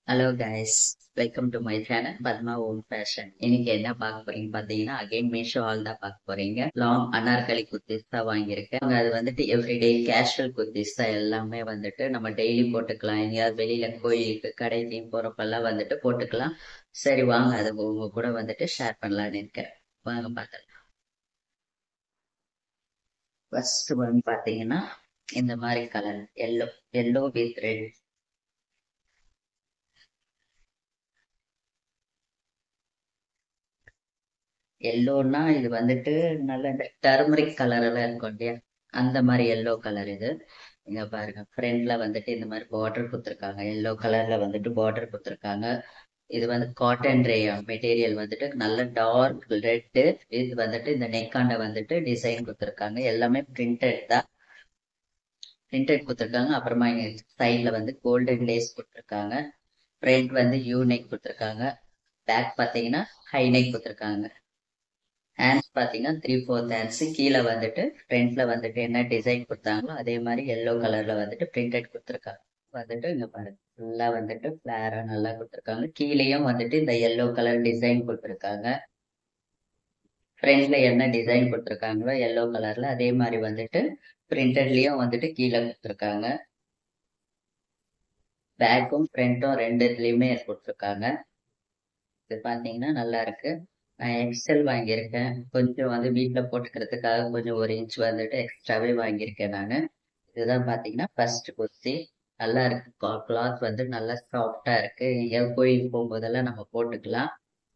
hello guys welcome to my channel Padma Om fashion இன்னைக்கு என்ன பார்க்க போறீங்க பாத்தீங்கன்னா அகைன் மீஷோ ஆல் தான் பார்க்க போறீங்க லாங் அனார்கலி குர்த்திஸ் தான் வாங்கியிருக்கேன் அங்க அது வந்துட்டு எவ்ரிடே கேஷுவல் குர்த்திஸ் தான் எல்லாமே வந்துட்டு நம்ம டெய்லி போட்டுக்கலாம் எங்கேயாவது வெளியில கோயிலுக்கு கடைக்கு போறப்பெல்லாம் வந்துட்டு போட்டுக்கலாம் சரி வாங்க அதை உங்க கூட வந்துட்டு ஷேர் பண்ணலாம்னு இருக்கேன் வாங்க பார்க்கலாம் ஃபர்ஸ்ட் வந்து பாத்தீங்கன்னா இந்த மாதிரி colour yellow yellow with red எல்லோன்னா இது வந்துட்டு நல்ல இந்த டர்மரிக் கலர் எல்லாம் இருக்கும் இல்லையா அந்த மாதிரி எல்லோ கலர் இது இங்க பாருங்க ஃப்ரண்ட்ல வந்துட்டு இந்த மாதிரி பார்டர் கொடுத்துருக்காங்க எல்லோ கலர்ல வந்துட்டு பார்டர் கொடுத்துருக்காங்க இது வந்து காட்டன் ரேயான் மெட்டீரியல் வந்துட்டு நல்ல டார்க் ரெட்டு இது வந்துட்டு இந்த நெக்காண்ட வந்துட்டு டிசைன் கொடுத்துருக்காங்க எல்லாமே பிரிண்டட் தான் பிரிண்டட் கொடுத்துருக்காங்க அப்புறமா இங்க சைட்ல வந்து கோல்டன் லேஸ் கொடுத்துருக்காங்க ஃப்ரண்ட் வந்து யூ நெக் கொடுத்துருக்காங்க பேக் பார்த்தீங்கன்னா ஹை நெக் கொடுத்துருக்காங்க ஹேண்ட்ஸ் பார்த்தீங்கன்னா த்ரீ ஃபோர்த் ஹேண்ட்ஸ் கீழே வந்துட்டு ஃப்ரண்ட்ல வந்துட்டு என்ன டிசைன் கொடுத்தாங்களோ அதே மாதிரி எல்லோ கலர்ல வந்துட்டு பிரிண்டட் கொடுத்துருக்காங்க வந்துட்டு இங்க பாருங்க ஃபுல்லா வந்துட்டு ஃபிளாரா நல்லா கொடுத்துருக்காங்க கீழேயும் வந்துட்டு இந்த எல்லோ கலர் டிசைன் கொடுத்துருக்காங்க ஃப்ரண்ட்ல என்ன டிசைன் கொடுத்துருக்காங்களோ எல்லோ கலர்ல அதே மாதிரி வந்துட்டு பிரிண்டட்லயும் வந்துட்டு கீழே கொடுத்துருக்காங்க பேக்கும் ஃப்ரண்ட்டும் ரெண்டு இதுலயுமே கொடுத்துருக்காங்க இது பார்த்தீங்கன்னா நல்லா இருக்கு நான் எக்ஸல் வாங்கியிருக்கேன் கொஞ்சம் வந்து வீட்டில் போட்டுக்கிறதுக்காக கொஞ்சம் ஒரு இன்ச் வந்துட்டு எக்ஸ்ட்ராவே வாங்கியிருக்கேன் நான் இதுதான் பார்த்தீங்கன்னா ஃபர்ஸ்ட் குர்த்தி நல்லா இருக்கு கிளாத் வந்து நல்லா சாஃப்டா இருக்கு எங்கேயாவது கோயிலுக்கு போகும்போதெல்லாம் நம்ம போட்டுக்கலாம்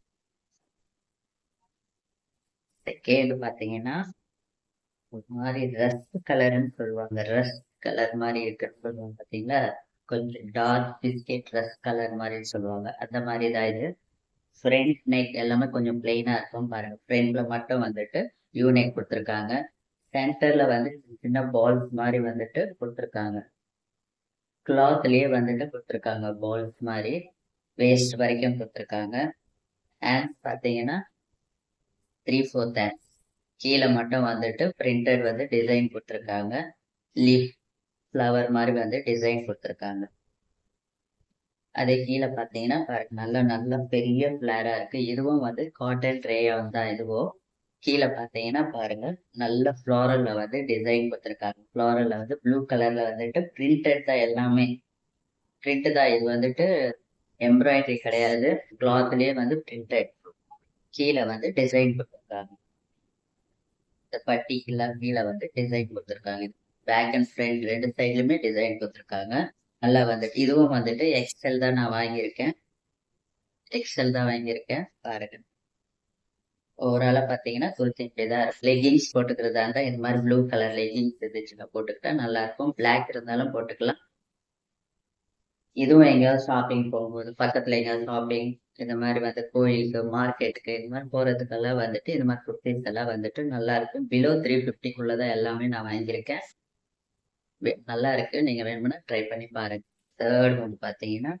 செகண்ட் பார்த்தீங்கன்னா ஒரு மாதிரி ரஸ்ட் கலர்னு சொல்லுவாங்க ரஸ்ட் கலர் மாதிரி இருக்குன்னு சொல்லுவாங்க பார்த்தீங்களா கொஞ்சம் டார்க் பிஸ்கெட் ரஸ்ட் கலர் மாதிரி சொல்லுவாங்க அந்த மாதிரி தான் இது ஃப்ரண்ட் நெக் எல்லாமே கொஞ்சம் பிளெயினா இருக்கும் பாருங்க ஃப்ரண்ட்ல மட்டும் வந்துட்டு யூ நெக் கொடுத்துருக்காங்க சென்டர்ல வந்து சின்ன பால்ஸ் மாதிரி வந்துட்டு கொடுத்துருக்காங்க கிளாத்லயே வந்துட்டு கொடுத்துருக்காங்க பால்ஸ் மாதிரி வேஸ்ட் வரைக்கும் கொடுத்துருக்காங்க ஹேண்ட்ஸ் பார்த்தீங்கன்னா த்ரீ ஃபோர்த் ஹேண்ட் கீழே மட்டும் வந்துட்டு பிரிண்டட் வந்து டிசைன் கொடுத்துருக்காங்க லீஃப் ஃப்ளவர் மாதிரி வந்து டிசைன் கொடுத்துருக்காங்க அதே கீழே பார்த்தீங்கன்னா பாருங்க நல்ல நல்ல பெரிய ஃபிளாரா இருக்கு இதுவும் வந்து காட்டன் ரேயான் தான் இதுவும் கீழே பார்த்தீங்கன்னா பாருங்க நல்ல ஃப்ளாரல்ல வந்து டிசைன் கொடுத்துருக்காங்க ஃப்ளாரல்ல வந்து ப்ளூ கலர்ல வந்துட்டு பிரிண்டட் தான் எல்லாமே பிரிண்ட் தான் இது வந்துட்டு எம்ப்ராய்டரி கிடையாது கிளாத்லயே வந்து பிரிண்டட் கீழே வந்து டிசைன் கொடுத்துருக்காங்க இந்த பட்டிக்கெல்லாம் கீழே வந்து டிசைன் கொடுத்துருக்காங்க பேக் அண்ட் ஃப்ரண்ட் ரெண்டு சைட்லுமே டிசைன் கொடுத்துருக்காங்க நல்லா வந்துட்டு இதுவும் வந்துட்டு எக்ஸல் தான் நான் வாங்கியிருக்கேன் எக்ஸல் தான் வாங்கியிருக்கேன் பாருங்க ஓவராலாக பார்த்தீங்கன்னா குர்த்தி இப்படி தான் இருக்கும் லெகிங்ஸ் போட்டுக்கிறதா இருந்தால் இந்த மாதிரி ப்ளூ கலர் லெகிங்ஸ் இருந்துச்சுன்னா போட்டுக்கிட்டா நல்லா இருக்கும் பிளாக் இருந்தாலும் போட்டுக்கலாம் இதுவும் எங்கேயாவது ஷாப்பிங் போகும்போது பக்கத்தில் எங்கேயாவது ஷாப்பிங் இந்த மாதிரி வந்து கோயிலுக்கு மார்க்கெட்டுக்கு இந்த மாதிரி போகிறதுக்கெல்லாம் வந்துட்டு இந்த மாதிரி குர்த்திஸ் எல்லாம் வந்துட்டு நல்லா இருக்கும் பிலோ த்ரீ ஃபிஃப்டிக்குள்ளே தான் எல்லாமே நான் வாங்கியிருக்கேன் நல்லா இருக்கு நீங்க வேணும்னா ட்ரை பண்ணி பாருங்க தேர்ட் ஒன்று பார்த்தீங்கன்னா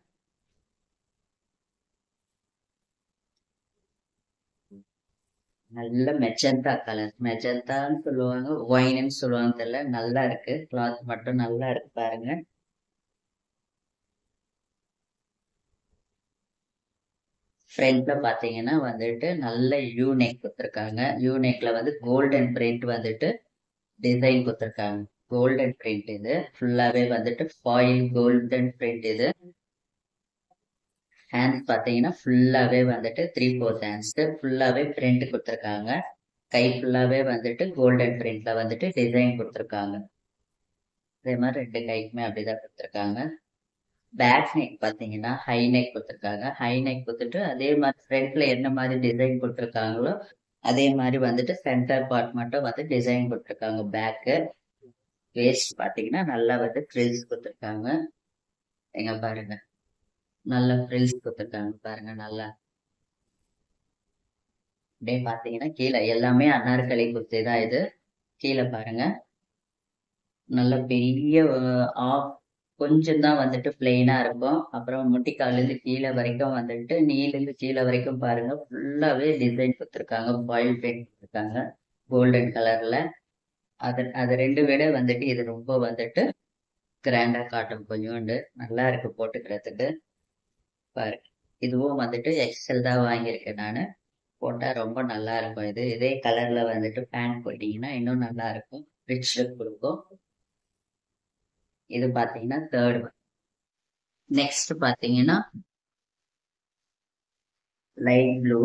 நல்ல மெஜந்தா கலர் மெஜந்தான்னு சொல்லுவாங்க ஒயின்னு சொல்லுவாங்க தெரியல நல்லா இருக்கு கிளாத் மட்டும் நல்லா இருக்கு பாருங்க ஃப்ரண்ட்ல பாத்தீங்கன்னா வந்துட்டு நல்ல யூனெக் கொடுத்துருக்காங்க யூனெக்ல வந்து கோல்டன் பிரிண்ட் வந்துட்டு டிசைன் கொடுத்துருக்காங்க கோல்டன் பிரிண்ட் இது ஃபுல்லாவே வந்துட்டு ஃபாயில் கோல்டன் பிரிண்ட் இது ஹேண்ட்ஸ் பார்த்தீங்கன்னா ஃபுல்லாவே வந்துட்டு த்ரீ ஃபோர்த் ஹேண்ட்ஸ் ஃபுல்லாவே பிரிண்ட் கொடுத்துருக்காங்க கை ஃபுல்லாவே வந்துட்டு கோல்டன் பிரிண்ட்ல வந்துட்டு டிசைன் கொடுத்துருக்காங்க அதே மாதிரி ரெண்டு கைக்குமே அப்படிதான் கொடுத்துருக்காங்க பேக் நெக் பார்த்தீங்கன்னா ஹை நெக் கொடுத்துருக்காங்க ஹை நெக் கொடுத்துட்டு அதே மாதிரி ஃப்ரண்ட்ல என்ன மாதிரி டிசைன் கொடுத்துருக்காங்களோ அதே மாதிரி வந்துட்டு சென்டர் பார்ட் மட்டும் வந்து டிசைன் கொடுத்துருக்காங்க பேக்கு வேஸ்ட் பார்த்தீங்கன்னா நல்லா வந்து ஃப்ரில்ஸ் கொடுத்துருக்காங்க எங்க பாருங்க நல்ல ஃப்ரில்ஸ் கொடுத்துருக்காங்க பாருங்க நல்லா அப்படியே பார்த்தீங்கன்னா கீழே எல்லாமே அன்னார்கலி குர்த்தி தான் இது கீழே பாருங்க நல்ல பெரிய ஆஃப் கொஞ்சம் தான் வந்துட்டு பிளெயினா இருக்கும் அப்புறம் முட்டிக்காலேருந்து கீழே வரைக்கும் வந்துட்டு நீலேருந்து கீழே வரைக்கும் பாருங்க ஃபுல்லாவே டிசைன் கொடுத்துருக்காங்க பாயில் பெயிண்ட் கொடுத்துருக்காங்க கோல்டன் கலர்ல அது அது ரெண்டு விட வந்துட்டு இது ரொம்ப வந்துட்டு கிராண்டா காட்டும் கொஞ்சோண்டு நல்லா இருக்கு போட்டுக்கிறதுக்கு பாரு இதுவும் வந்துட்டு எக்ஸல் தான் வாங்கியிருக்கேன் நான் போட்டால் ரொம்ப நல்லா இருக்கும் இது இதே கலரில் வந்துட்டு பேண்ட் போட்டிங்கன்னா இன்னும் நல்லா இருக்கும் ரிச் லுக் கொடுக்கும் இது பார்த்தீங்கன்னா தேர்ட் ஒன் நெக்ஸ்ட் பார்த்தீங்கன்னா லைட் ப்ளூ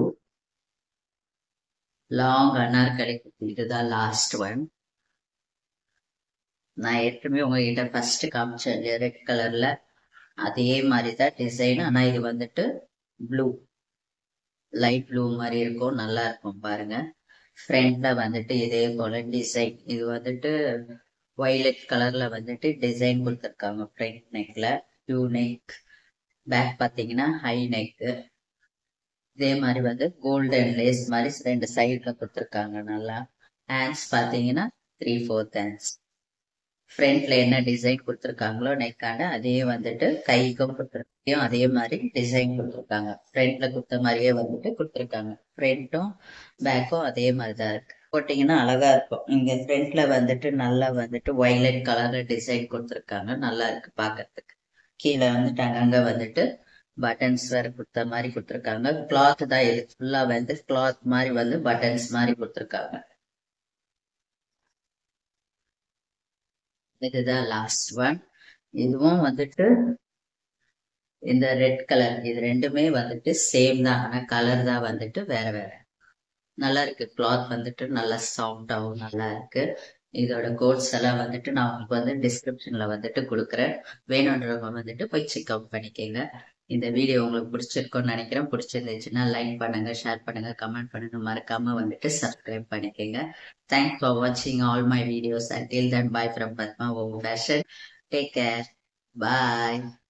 லாங் அனார்கலி இதுதான் லாஸ்ட் ஒன் நான் ஏற்கனவே உங்ககிட்ட ஃபர்ஸ்ட் காமிச்சேன் ரெட் கலர்ல அதே மாதிரி தான் டிசைன் ஆனா இது வந்துட்டு ப்ளூ லைட் ப்ளூ மாதிரி இருக்கும் நல்லா இருக்கும் பாருங்க ஃப்ரண்ட்ல வந்துட்டு இதே போல டிசைன் இது வந்துட்டு வயலட் கலர்ல வந்துட்டு டிசைன் கொடுத்துருக்காங்க ஃப்ரண்ட் நெக்ல யூ நெக் பேக் பார்த்தீங்கன்னா ஹை நெக்கு இதே மாதிரி வந்து கோல்டன் லேஸ் மாதிரி ரெண்டு சைட்ல கொடுத்துருக்காங்க நல்லா ஹேண்ட்ஸ் பார்த்தீங்கன்னா த்ரீ ஃபோர்த் ஹேண்ட்ஸ் ஃப்ரண்ட்ல என்ன டிசைன் கொடுத்துருக்காங்களோ நெக்கான அதே வந்துட்டு கைக்கும் கொடுத்துருக்கையும் அதே மாதிரி டிசைன் கொடுத்துருக்காங்க ஃப்ரண்ட்ல கொடுத்த மாதிரியே வந்துட்டு கொடுத்துருக்காங்க ஃப்ரண்ட்டும் பேக்கும் அதே மாதிரி தான் இருக்கு போட்டிங்கன்னா அழகா இருக்கும் இங்க ஃப்ரண்ட்ல வந்துட்டு நல்லா வந்துட்டு வயலட் கலர்ல டிசைன் கொடுத்துருக்காங்க நல்லா இருக்கு பார்க்கறதுக்கு கீழே வந்துட்டு அங்கங்க வந்துட்டு பட்டன்ஸ் வேற கொடுத்த மாதிரி கொடுத்துருக்காங்க கிளாத் தான் இது ஃபுல்லா வந்து கிளாத் மாதிரி வந்து பட்டன்ஸ் மாதிரி கொடுத்துருக்காங்க இதுதான் லாஸ்ட் ஒன் இதுவும் வந்துட்டு இந்த ரெட் கலர் இது ரெண்டுமே வந்துட்டு சேம் தான் ஆனா கலர் தான் வந்துட்டு வேற வேற நல்லா இருக்கு கிளாத் வந்துட்டு நல்லா சாஃப்டாகவும் நல்லா இருக்கு இதோட கோட்ஸ் எல்லாம் வந்துட்டு நான் உங்களுக்கு வந்து டிஸ்கிரிப்ஷன்ல வந்துட்டு கொடுக்குறேன் வேணுன்றவங்க வந்துட்டு போய் செக் அவுட் பண்ணிக்கோங்க இந்த வீடியோ உங்களுக்கு பிடிச்சிருக்கும்னு நினைக்கிறேன் பிடிச்சிருந்துச்சுன்னா லைக் பண்ணுங்க ஷேர் பண்ணுங்க கமெண்ட் பண்ணுங்க மறக்காம வந்துட்டு சப்ஸ்கிரைப் பண்ணிக்கோங்க தேங்க்ஸ் ஃபார் வாட்சிங் all my videos until then bye from Padma Om fashion take care bye